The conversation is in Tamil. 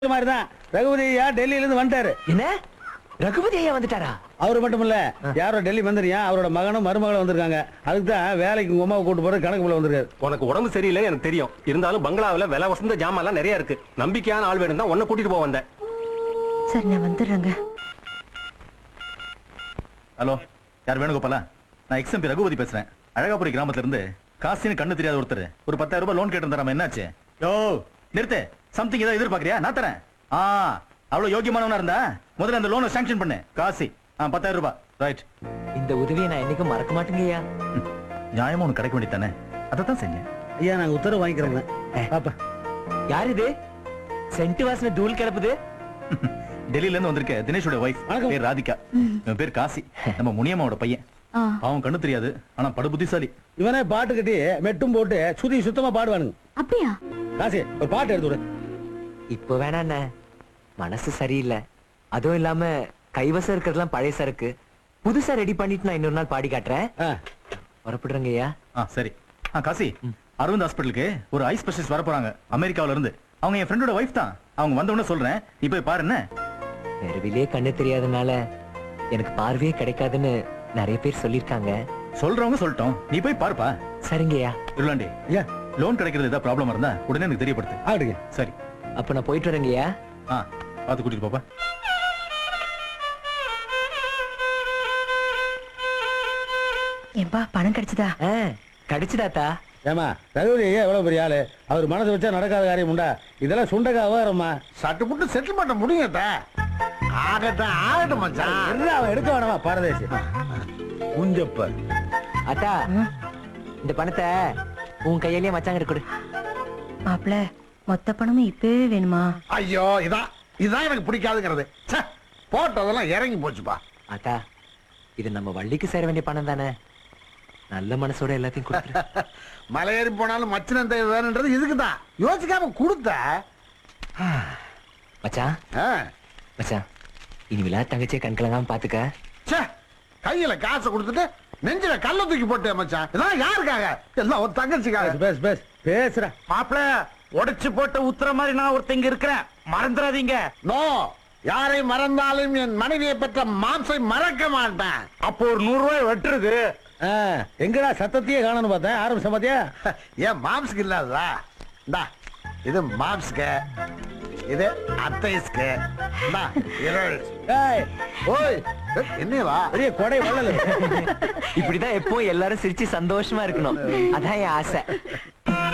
மாதிரி தான் ரகுபதி ஐயா டெல்லியில இருந்து வந்துட்டாரு என்ன ரகுபதி ஐயா வந்துட்டாரா அவரு மட்டும் இல்ல யாரோ டெல்லி மந்திரியா அவரோட மகனும் மருமகளும் வந்திருக்காங்க அதுக்கு தான் வேலைக்கு உங்க அம்மாவை கூட்டு போறது கணக்கு போல வந்திருக்காரு உனக்கு உடம்பு சரியில்லை எனக்கு தெரியும் இருந்தாலும் பங்களாவுல விலை வசந்த ஜாமான்லாம் நிறைய இருக்கு நம்பிக்கையான ஆள் வேணும் தான் உன்னை கூட்டிட்டு போக வந்தேன் சரி நான் வந்துடுறேங்க ஹலோ யார் வேணுகோபாலா நான் எக்ஸ்எம்பி ரகுபதி பேசுறேன் அழகாபுரி கிராமத்துல இருந்து காசின்னு கண்ணு தெரியாத ஒருத்தர் ஒரு பத்தாயிரம் ரூபாய் லோன் கேட்டு என்னாச்சு யோ நிறுத்து சம்திங் ஏதாவது எதிர்பார்க்கறியா நான் தரேன் ஆ அவ்வளவு யோகியமானவனா இருந்தா முதல்ல அந்த லோனை சாங்ஷன் பண்ணு காசி ஆ பத்தாயிரம் ரூபாய் ரைட் இந்த உதவியை நான் என்னைக்கும் மறக்க மாட்டேங்க ஐயா நியாயமா உனக்கு கிடைக்க வேண்டியதானே அதை தான் செஞ்சேன் ஐயா நாங்க உத்தரவு வாங்கிக்கிறோங்க பாப்பா யார் இது சென்ட் வாசனை தூள் கிளப்புது டெல்லியில இருந்து வந்திருக்க தினேஷோட ஒய்ஃப் வணக்கம். பேர் ராதிகா இவன் பேர் காசி நம்ம முனியம்மாவோட பையன் ஆ அவன் கண்ணு தெரியாது ஆனா படு புத்திசாலி இவனே பாட்டு கட்டி மெட்டும் போட்டு சுதி சுத்தமா பாடுவானுங்க அப்படியா காசி ஒரு பாட்டு எடுத்து விடு இப்போ வேணா அண்ணே மனசு சரியில்லை அதுவும் இல்லாம கைவசம் இருக்கிறதுலாம் பழைய சரக்கு புதுசா ரெடி பண்ணிட்டு நான் இன்னொரு நாள் பாடி காட்டுறேன் ஆ, புறப்படுறேங்க ஐயா ஆ சரி ஆ காசி அரவிந்த் ஹாஸ்பிட்டலுக்கு ஒரு ஐ ஸ்பெஷலிஸ்ட் வர போறாங்க அமெரிக்காவுல இருந்து அவங்க என் ஃப்ரெண்டோட ஒய்ஃப் தான் அவங்க வந்த உடனே சொல்றேன் நீ போய் பாரு என்ன தெருவிலே கண்ணு தெரியாதனால எனக்கு பார்வையே கிடைக்காதுன்னு நிறைய பேர் சொல்லிருக்காங்க சொல்றவங்க சொல்லட்டும் நீ போய் பாருப்பா சரிங்கய்யா இருளாண்டி ஐயா லோன் கிடைக்கிறது ஏதாவது ப்ராப்ளம் இருந்தா உடனே எனக்கு தெரியப்படுத்து ஆடுங்க சரி அப்ப நான் போயிட்டு வரேங்கய்யா ஆ பார்த்து கூட்டிட்டு போப்பா ஏன்பா பணம் கிடைச்சதா ஆ, கிடைச்சுதாத்தா ஏமா ரகுபதி ஐயா எவ்வளவு பெரிய ஆளு அவர் மனசு வச்சா நடக்காத காரியம் உண்டா இதெல்லாம் சுண்டக்கா விவரம்மா சட்டு புட்டு செட்டில் பண்ண முடியுங்கட்ட ஆகட்டும் ஆகட்டும் மச்சான் என்ன அவன் எடுக்க வேணாமா பாரதேசி குஞ்சப்ப அத்தா இந்த பணத்தை உன் கையிலேயே மச்சாங்க கொடு மாப்பிள மொத்த பணமும் இப்பவே வேணுமா ஐயோ இதான் இதான் எனக்கு பிடிக்காதுங்கிறது ச்சே, போட்டதெல்லாம் இறங்கி போச்சுப்பா அத்தா இது நம்ம வள்ளிக்கு சேர வேண்டிய பணம் தானே நல்ல மனசோட எல்லாத்தையும் கொடுத்துரு மலையேறி போனாலும் மச்சினன் தேவை வேணுன்றது இதுக்கு தான் யோசிக்காம கொடுத்த மச்சான் ஆ, மச்சான் இனிமேலா தங்கச்சியை கண்கலங்காம பாத்துக்க ச்சே, கையில காசை கொடுத்துட்டு நெஞ்சில கல்ல தூக்கி போட்டேன் மச்சான் இதெல்லாம் யாருக்காக எல்லாம் ஒரு தங்கச்சிக்காக பேசு பேசு பேசுற மாப்பிள உடைச்சு போட்ட உத்தர மாதிரி நான் ஒருத்தங்க இருக்கிறேன் மறந்துடாதீங்க நோ யாரை மறந்தாலும் என் மனைவியை பெற்ற மாம்சை மறக்க மாட்டேன் அப்போ ஒரு நூறு ரூபாய் வெட்டுருக்கு ஆ, எங்கடா சத்தத்தையே காணணும் பார்த்தேன் ஆரம்பிச்ச பாத்தியா ஏன் மாம்ஸ்க்கு இல்லாததா இந்தா இது மாம்ஸ்க்கு இது அத்தைஸ்க்கு இந்தா இருள் ஏய், ஓய் என்னவா பெரிய கொடை வள்ளல் இப்படிதான் எப்பவும் எல்லாரும் சிரிச்சு சந்தோஷமா இருக்கணும் அதான் என் ஆசை